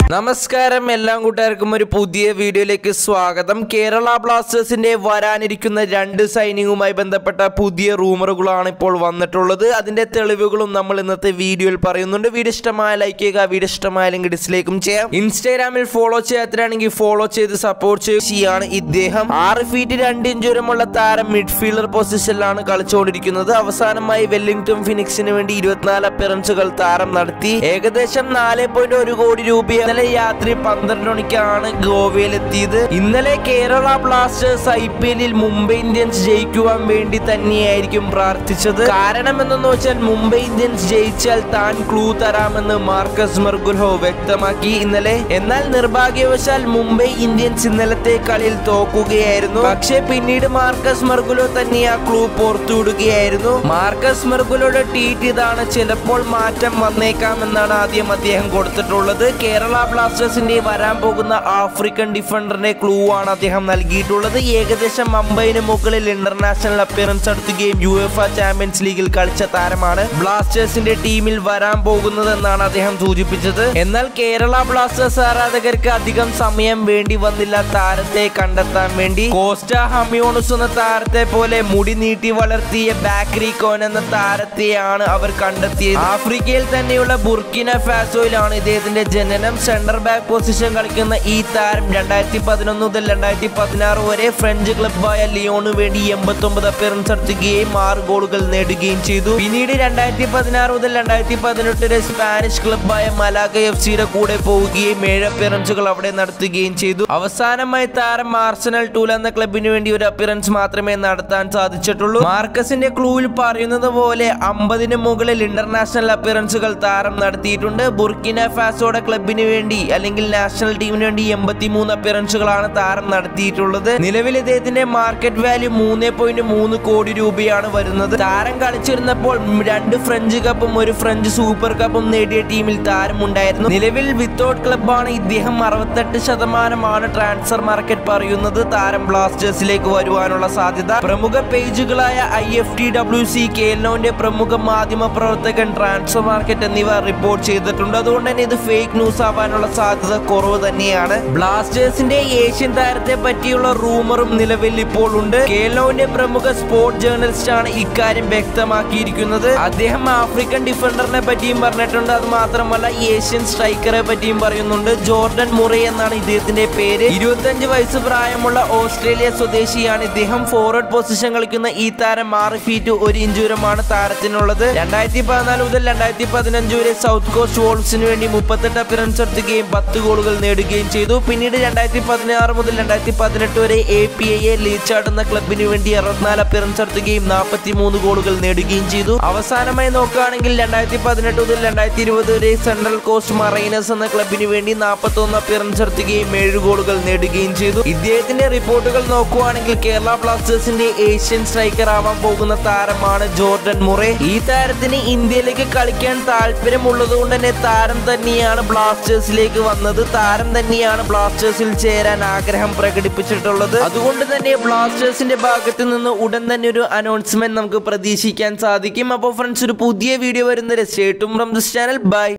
നമസ്കാരം എല്ലാം കൂട്ടുകാർക്കും ഒരു പുതിയ വീഡിയോയിലേക്ക് സ്വാഗതം കേരള ബ്ലാസ്റ്റേഴ്സിന്റെ വരാനിരിക്കുന്ന രണ്ട് സൈനിങ്ങുമായി ബന്ധപ്പെട്ട പുതിയ റൂമറുകളാണ് ഇപ്പോൾ വന്നിട്ടുള്ളത് അതിന്റെ തെളിവുകളും നമ്മൾ ഇന്നത്തെ വീഡിയോയിൽ പറയുന്നുണ്ട് വീഡിയോ ഇഷ്ടമായ ലൈക്ക് ചെയ്യുക വീഡിയോ ഇഷ്ടമായില്ലെങ്കിൽ ഡിസ്ലൈക്കും ചെയ്യാം ഇൻസ്റ്റാഗ്രാമിൽ ഫോളോ ചെയ്യാത്തരാണെങ്കിൽ ഫോളോ ചെയ്ത് സപ്പോർട്ട് ചെയ്യുകയാണ് ഇദ്ദേഹം ആറ് ഫീറ്റ് രണ്ട് ഇഞ്ച് ഉയരമുള്ള താരം മിഡ്ഫീൽഡർ പൊസിഷനിലാണ് കളിച്ചുകൊണ്ടിരിക്കുന്നത് അവസാനമായി വെല്ലിംഗ്ടൺ ഫിനിക്സിന് വേണ്ടി ഇരുപത്തിനാല് അപ്പിയറൻസുകൾ താരം നടത്തി ഏകദേശം നാല് പോയിന്റ് ഒരു കോടി രൂപ ഇന്നലെ രാത്രി പന്ത്രണ്ട് മണിക്കാണ് ഗോവയിലെത്തിയത് ഇന്നലെ കേരള ബ്ലാസ്റ്റേഴ്സ് ഐ പി എല്ലിൽ മുംബൈ ഇന്ത്യൻസ് ജയിക്കുവാൻ വേണ്ടി തന്നെയായിരിക്കും പ്രാർത്ഥിച്ചത് കാരണം എന്തെന്ന് വെച്ചാൽ മുംബൈ ഇന്ത്യൻസ് ജയിച്ചാൽ താൻ ക്ലൂ തരാമെന്ന് മാർക്കസ് മെർഗുൽഹോ വ്യക്തമാക്കി ഇന്നലെ എന്നാൽ നിർഭാഗ്യവശാൽ മുംബൈ ഇന്ത്യൻസ് ഇന്നലത്തെ കളിയിൽ തോക്കുകയായിരുന്നു പക്ഷേ പിന്നീട് മാർക്കസ് മെർഗുലോ തന്നെ ആ ക്ലൂ പുറത്തുവിടുകയായിരുന്നു മാർക്കസ് മെർഗുലോയുടെ ട്വീറ്റ് ഇതാണ് ചിലപ്പോൾ മാറ്റം വന്നേക്കാമെന്നാണ് ആദ്യം അദ്ദേഹം കൊടുത്തിട്ടുള്ളത് കേരള ബ്ലാസ്റ്റേഴ്സിന്റെ വരാൻ പോകുന്ന ആഫ്രിക്കൻ ഡിഫൻഡറിന്റെ ക്ലൂ ആണ് അദ്ദേഹം നൽകിയിട്ടുള്ളത് ഏകദേശം മുംബൈന് മുകളിൽ ഇന്റർനാഷണൽ അപ്പിയറൻസ് നടത്തുകയും യു എഫ് ചാമ്പ്യൻസ് ലീഗിൽ കളിച്ച താരമാണ് ബ്ലാസ്റ്റേഴ്സിന്റെ ടീമിൽ വരാൻ പോകുന്നത് എന്നാണ് അദ്ദേഹം സൂചിപ്പിച്ചത് എന്നാൽ കേരള ബ്ലാസ്റ്റേഴ്സ് ആരാധകർക്ക് അധികം സമയം വേണ്ടി വന്നില്ല താരത്തെ കണ്ടെത്താൻ വേണ്ടി കോസ്റ്റ ഹമിയോണുസ് എന്ന താരത്തെ പോലെ മുടി നീട്ടി വളർത്തിയ ബാക്കറി കോൻ എന്ന താരത്തെയാണ് അവർ കണ്ടെത്തിയത് ആഫ്രിക്കയിൽ തന്നെയുള്ള ബുർക്കിന ഫാസോയിലാണ് ഇദ്ദേഹത്തിന്റെ ജനനം സെന്റർ ബാക്ക് പൊസിഷൻ കളിക്കുന്ന ഈ താരം രണ്ടായിരത്തി പതിനൊന്ന് മുതൽ രണ്ടായിരത്തി പതിനാറ് വരെ ഫ്രഞ്ച് ക്ലബായ ലിയോണു വേണ്ടി എൺപത്തി ഒമ്പത് അപ്പിയറൻസ് നടത്തുകയും ആറ് ഗോളുകൾ നേടുകയും ചെയ്തു പിന്നീട് രണ്ടായിരത്തി പതിനാറ് മുതൽ രണ്ടായിരത്തി പതിനെട്ടിലെ സ്പാനിഷ് ക്ലബായ മലാഗ എഫ് സിയുടെ കൂടെ പോവുകയും ഏഴ് അപ്പിയറൻസുകൾ അവിടെ നടത്തുകയും ചെയ്തു അവസാനമായി താരം ആർസണൽ ടൂൽ എന്ന ക്ലബിന് വേണ്ടി ഒരു അപ്പിയറൻസ് മാത്രമേ നടത്താൻ സാധിച്ചിട്ടുള്ളൂ മാർക്കസിന്റെ ക്ലൂവിൽ പറയുന്നത് പോലെ അമ്പതിന് മുകളിൽ ഇന്റർനാഷണൽ അപ്പിയറൻസുകൾ താരം നടത്തിയിട്ടുണ്ട് ബുർക്കിന ഫാസോയുടെ ക്ലബിന് വേണ്ടി അല്ലെങ്കിൽ നാഷണൽ ടീമിന് വേണ്ടി എൺപത്തി മൂന്ന് അപ്പിയറൻസുകളാണ് താരം നടത്തിയിട്ടുള്ളത് നിലവിൽ ഇദ്ദേഹത്തിന്റെ മാർക്കറ്റ് വാല്യൂ മൂന്ന് പോയിന്റ് മൂന്ന് കോടി രൂപയാണ് വരുന്നത് താരം കളിച്ചിരുന്നപ്പോൾ രണ്ട് ഫ്രഞ്ച് കപ്പും ഒരു ഫ്രഞ്ച് സൂപ്പർ കപ്പും നേടിയ ടീമിൽ താരം ഉണ്ടായിരുന്നു നിലവിൽ വിത്തൗട്ട് ക്ലബാണ് ഇദ്ദേഹം അറുപത്തെട്ട് ശതമാനമാണ് ട്രാൻസ്ഫർ മാർക്കറ്റ് പറയുന്നത് താരം ബ്ലാസ്റ്റേഴ്സിലേക്ക് വരുവാനുള്ള സാധ്യത പ്രമുഖ പേജുകളായ I F T W C കേരളോന്റെ പ്രമുഖ മാധ്യമ പ്രവർത്തകൻ ട്രാൻസ്ഫർ മാർക്കറ്റ് എന്നിവ റിപ്പോർട്ട് ചെയ്തിട്ടുണ്ട് അതുകൊണ്ട് തന്നെ ഇത് ഫേക്ക് ന്യൂസ് ആവാനുള്ള സാധ്യത കുറവ് തന്നെയാണ് ബ്ലാസ്റ്റേഴ്സിന്റെ ഏഷ്യൻ താരത്തെ പറ്റിയുള്ള റൂമറും നിലവിൽ ഇപ്പോൾ ഉണ്ട് കേരളോന്റെ പ്രമുഖ സ്പോർട്സ് ജേർണലിസ്റ്റ് ആണ് ഇക്കാര്യം വ്യക്തമാക്കിയിരിക്കുന്നത് അദ്ദേഹം ആഫ്രിക്കൻ ഡിഫൻഡറിനെ പറ്റിയും പറഞ്ഞിട്ടുണ്ട് അത് മാത്രമല്ല ഏഷ്യൻ സ്ട്രൈക്കറെ പറ്റിയും പറയുന്നുണ്ട് ജോർഡൻ മുറേ എന്നാണ് ഇദ്ദേഹത്തിന്റെ പേര് ഇരുപത്തഞ്ച് വയസ്സ് പ്രായമുള്ള ഓസ്ട്രേലിയ സ്വദേശിയാണ് ഇദ്ദേഹം ഫോർവേഡ് പൊസിഷൻ കളിക്കുന്ന ഈ താരം ആറ് ഫീറ്റ് ഒരു ഇഞ്ച് ദൂരമാണ് താരത്തിനുള്ളത് രണ്ടായിരത്തി പതിനാല് മുതൽ രണ്ടായിരത്തി പതിനഞ്ച് വരെ സൗത്ത് കോസ്റ്റ് വോൾസിന് വേണ്ടി മുപ്പത്തെട്ട് അപ്പിറൻസ് നടത്തുകയും പത്ത് ഗോളുകൾ നേടുകയും ചെയ്തു പിന്നീട് രണ്ടായിരത്തി പതിനാറ് മുതൽ രണ്ടായിരത്തി പതിനെട്ട് വരെ A P I A Leichhardt എന്ന ക്ലബിന് വേണ്ടി അറുപത്തിനാല് അപ്പിറൻസ് നടത്തുകയും നാൽപ്പത്തി മൂന്ന് ഗോളുകൾ നേടുകയും ചെയ്തു അവസാനമായി നോക്കുകയാണെങ്കിൽ രണ്ടായിരത്തി പതിനെട്ട് മുതൽ രണ്ടായിരത്തി ഇരുപത് വരെ സെൻട്രൽ കോസ്റ്റ് മറൈനസ് എന്ന ക്ലബിന് വേണ്ടി നാൽപ്പത്തി ഒന്ന് അപ്പിറൻസ് നടത്തുകയും ഏഴ് ഗോളുകൾ നേടുകയും ചെയ്തു ഇദ്ദേഹത്തിന്റെ റിപ്പോർട്ടുകൾ നോക്കുകയാണെങ്കിൽ കേരള ബ്ലാസ്റ്റേഴ്സിന്റെ ഏഷ്യൻ സ്ട്രൈക്കർ ആവാൻ പോകുന്ന താരമാണ് ജോർഡൻ മുറേ ഈ താരത്തിന് ഇന്ത്യയിലേക്ക് കളിക്കാൻ താല്പര്യമുള്ളത് കൊണ്ട് തന്നെ താരം തന്നെയാണ് ബ്ലാസ്റ്റേഴ്സിലേക്ക് വന്നത് താരം തന്നെയാണ് ബ്ലാസ്റ്റേഴ്സിൽ ചേരാൻ ആഗ്രഹം പ്രകടിപ്പിച്ചിട്ടുള്ളത് അതുകൊണ്ട് തന്നെ ബ്ലാസ്റ്റേഴ്സിന്റെ ഭാഗത്ത് നിന്ന് ഉടൻ തന്നെ ഒരു അനൗൺസ്മെന്റ് നമുക്ക് പ്രതീക്ഷിക്കാൻ സാധിക്കും അപ്പോൾ ഫ്രണ്ട്സ് ഒരു പുതിയ വീഡിയോ വരുന്നത് സ്റ്റേറ്റും ഫ്രം ദിസ് ചാനൽ ബൈ